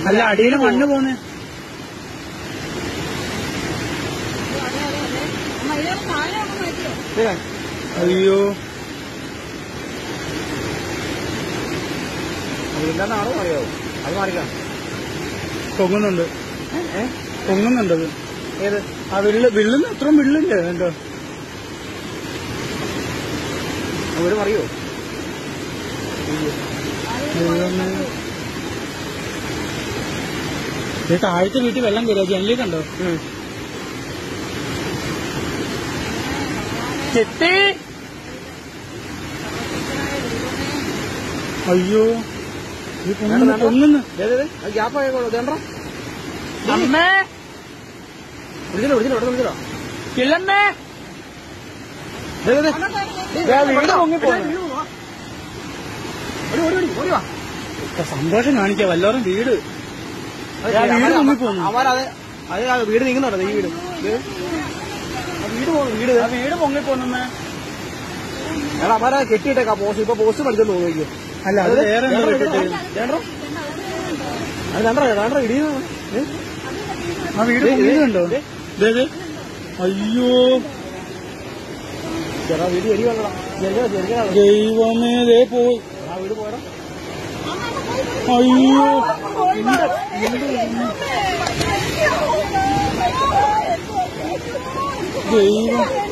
അല്ല അടിയിൽ മണ്ണ് പോന്നെ അയ്യോ എന്താണോ അറിയാവോ അത് മാറിക്കാം പൊങ്ങുന്നുണ്ട് ഏ പൊങ്ങുന്നുണ്ട് അത് ഏത് ആ വിള്ള് വിള്ളുന്ന അത്രയും വിള്ളില്ലേ എന്തോ വീട് മറിയോ ദൈവമേ. ഇത് താഴത്തെ വീട്ടിൽ വെള്ളം കയറിയ ജനലി കണ്ടോ ചെത്തി അയ്യോ ഇത് പൊങ്ങുന്നു വേണ്ട, പൊങ്ങുന്നു ഗ്യാപ്പ് ആയിക്കോളൂ ഇതേണ്ടോ അമ്മേ വിളിച്ചോ വിളിച്ചോ ഇവിടെ വിളിച്ചോ ഇല്ലമ്മേ ദേ, ദേ, ദേ. ദേ, വീട് പൊങ്ങിപ്പോകുന്നു. ഓടി, ഓടി, ഓടി, ഓടി വാ. സന്തോഷം കാണിക്കാം വല്ലോരും വീട് അത് ദേ, ആ വീട് അവന്മാര് പൊങ്ങിപ്പോകുന്നു. അവന്മാരത് അത് ആ വീട് നീങ്ങുന്നുണ്ടോ ഈ വീട് ദേ. ആ വീട് പോകുന്നു വീട് ആ വീട് പൊങ്ങിപ്പോന്നമ്മേ എടാ അമ്മാരെ കെട്ടിയിട്ടേക്കാ പോസ്റ്റ് ഇപ്പൊ പോസ്റ്റ് പഠിച്ചെന്ന് തോന്നിക്കും അല്ല അത് വേറെ എന്തോ ഇട്ടിട്ട് വേണ്ടോ അത് വേണ്ട വേണ്ട ഇടിയുന്നു ആ വീട് പൊങ്ങിയതുണ്ടോ ദേ, ദേ. അയ്യോ ചേട്ടാ വീട് എരി വേണ്ടടാ ജനിക്കണം ജനിക്കണം ദൈവമേ ദേ പോയി ആ വീട് പോയടാ അയ്യോ ദൈവം